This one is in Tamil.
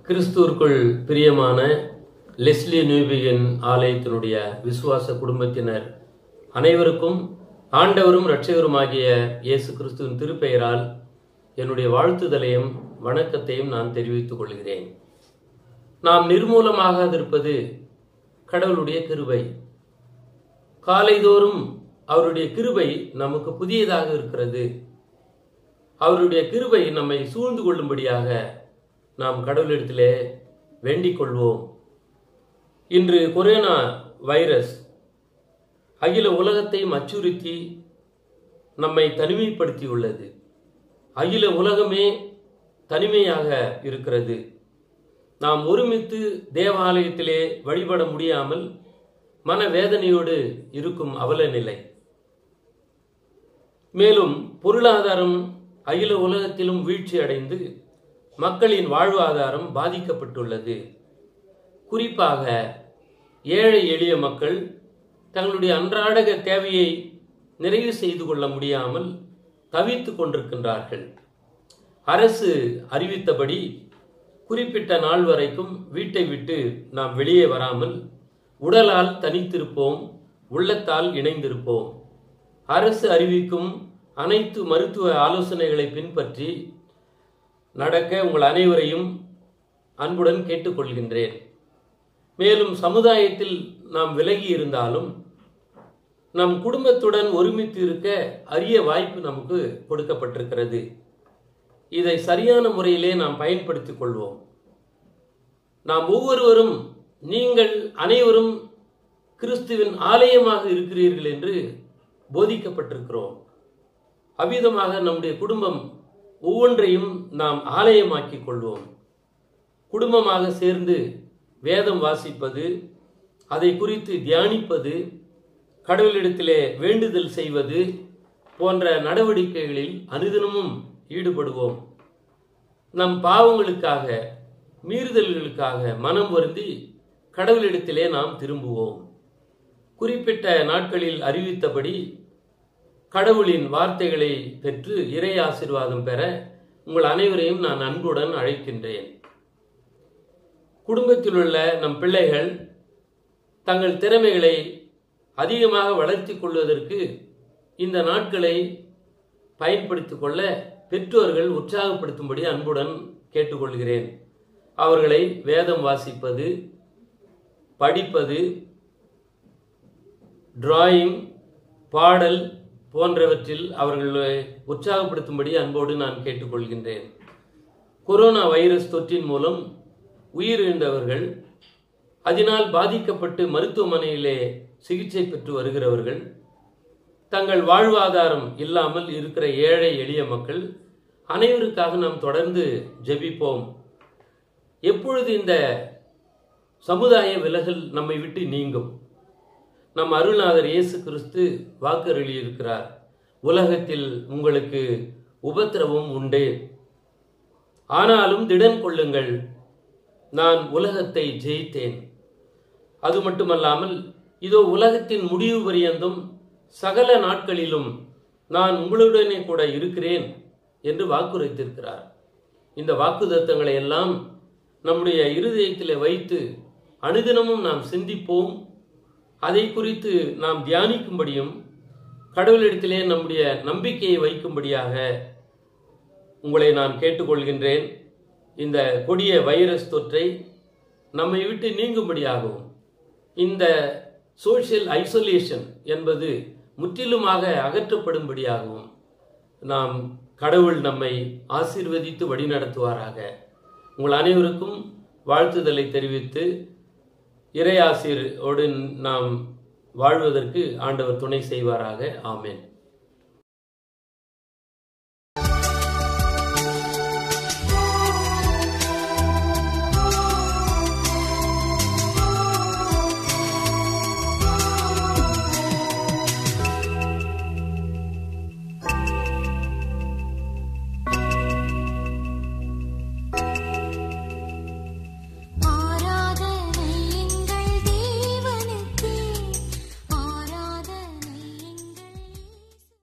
கிறிஸ்துவுக்குள் பிரியமான லெஸ்லி நியூபிகன் ஆலயத்தினுடைய விசுவாச குடும்பத்தினர் அனைவருக்கும் ஆண்டவரும் இரட்சகருமாகிய இயேசு கிறிஸ்துவின் திருப்பெயரால் என்னுடைய வாழ்த்துதலையும் வணக்கத்தையும் நான் தெரிவித்துக் கொள்கிறேன் நாம் நிர்மூலமாகாதிருப்பது கடவுளுடைய கிருபை காலைதோறும் அவருடைய கிருபை நமக்கு புதியதாக இருக்கிறது அவருடைய கிருபை நம்மை சூழ்ந்து கொள்ளும்படியாக நாம் கடவுளிடத்திலே வேண்டிக் கொள்வோம் இன்று கொரோனா வைரஸ் அகில உலகத்தையும் அச்சுறுத்தி நம்மை தனிமைப்படுத்தியுள்ளது அகில உலகமே தனிமையாக இருக்கிறது நாம் ஒருமித்து தேவாலயத்திலே வழிபட முடியாமல் மனவேதனையோடு இருக்கும் அவல நிலை மேலும் பொருளாதாரம் அகில உலகத்திலும் வீழ்ச்சி அடைந்து மக்களின் வாழ்வாதாரம் பாதிக்கப்பட்டுள்ளது குறிப்பாக ஏழை எளிய மக்கள் தங்களுடைய அன்றாடக தேவையை நிறைவு செய்து கொள்ள முடியாமல் தவித்து கொண்டிருக்கின்றார்கள் அரசு அறிவித்தபடி குறிப்பிட்ட நாள் வரைக்கும் வீட்டை விட்டு நாம் வெளியே வராமல் உடலால் தனித்திருப்போம் உள்ளத்தால் இணைந்திருப்போம் அரசு அறிவிக்கும் அனைத்து மருத்துவ ஆலோசனைகளை பின்பற்றி நடக்க உங்கள் அனைவரையும் அன்புடன் கேட்டுக்கொள்கின்றேன் மேலும் சமுதாயத்தில் நாம் விலகி இருந்தாலும் நம் குடும்பத்துடன் ஒருமித்து இருக்க அரிய வாய்ப்பு நமக்கு கொடுக்கப்பட்டிருக்கிறது இதை சரியான முறையிலே நாம் பயன்படுத்திக் கொள்வோம் நாம் ஒவ்வொருவரும் நீங்கள் அனைவரும் கிறிஸ்துவின் ஆலயமாக இருக்கிறீர்கள் என்று போதிக்கப்பட்டிருக்கிறோம் அவ்விதமாக நம்முடைய குடும்பம் ஒவ்வொன்றையும் நாம் ஆலயமாக்கிக் கொள்வோம் குடும்பமாக சேர்ந்து வேதம் வாசிப்பது அதை குறித்து தியானிப்பது கடவுளிடத்திலே வேண்டுதல் செய்வது போன்ற நடவடிக்கைகளில் அனுதினமும் ஈடுபடுவோம் நம் பாவங்களுக்காக மீறுதல்களுக்காக மனம் வருந்தி கடவுளிடத்திலே நாம் திரும்புவோம் குறிப்பிட்ட நாட்களில் அறிவித்தபடி கடவுளின் வார்த்தைகளை பெற்று இறை ஆசிர்வாதம் பெற உங்கள் அனைவரையும் நான் அன்புடன் அழைக்கின்றேன் குடும்பத்தில் உள்ள நம் பிள்ளைகள் தங்கள் திறமைகளை அதிகமாக வளர்த்தி கொள்வதற்கு இந்த நாட்களை பயன்படுத்திக் கொள்ள பெற்றோர்கள் உற்சாகப்படுத்தும்படி அன்புடன் கேட்டுக்கொள்கிறேன் அவர்களை வேதம் வாசிப்பது படிப்பது டிராயிங் பாடல் போன்றவற்றில் அவர்களை உற்சாகப்படுத்தும்படி அன்போடு நான் கேட்டுக்கொள்கின்றேன் கொரோனா வைரஸ் தொற்றின் மூலம் உயிரிழந்தவர்கள் அதனால் பாதிக்கப்பட்டு மருத்துவமனையிலே சிகிச்சை பெற்று வருகிறவர்கள் தங்கள் வாழ்வாதாரம் இல்லாமல் இருக்கிற ஏழை எளிய மக்கள் அனைவருக்காக நாம் தொடர்ந்து ஜெபிப்போம் எப்பொழுது இந்த சமுதாய விலகல் நம்மை விட்டு நீங்கும் நம் அருள்நாதர் இயேசு கிறிஸ்து வாக்கருளி இருக்கிறார் உலகத்தில் உங்களுக்கு உபத்திரவம் உண்டு ஆனாலும் திடன் கொள்ளுங்கள் நான் உலகத்தை ஜெயித்தேன் அது மட்டுமல்லாமல் இதோ உலகத்தின் முடிவு பரியந்தும் சகல நாட்களிலும் நான் உங்களுடனே கூட இருக்கிறேன் என்று வாக்குரைத்திருக்கிறார் இந்த வாக்குதத்தங்களை எல்லாம் நம்முடைய இருதயத்தில் வைத்து அனுதினமும் நாம் சிந்திப்போம் அதை குறித்து நாம் தியானிக்கும்படியும் கடவுளிடத்திலே நம்முடைய நம்பிக்கையை வைக்கும்படியாக உங்களை நான் கேட்டுக்கொள்கின்றேன் இந்த கொடிய வைரஸ் தொற்றை நம்மை விட்டு நீங்கும்படியாகவும் இந்த சோஷியல் ஐசோலேஷன் என்பது முற்றிலுமாக அகற்றப்படும்படியாகவும் நாம் கடவுள் நம்மை ஆசீர்வதித்து வழிநடத்துவாராக உங்கள் அனைவருக்கும் வாழ்த்துதலை தெரிவித்து இறையாசிரோடு நாம் வாழ்வதற்கு ஆண்டவர் துணை செய்வாராக ஆமேன்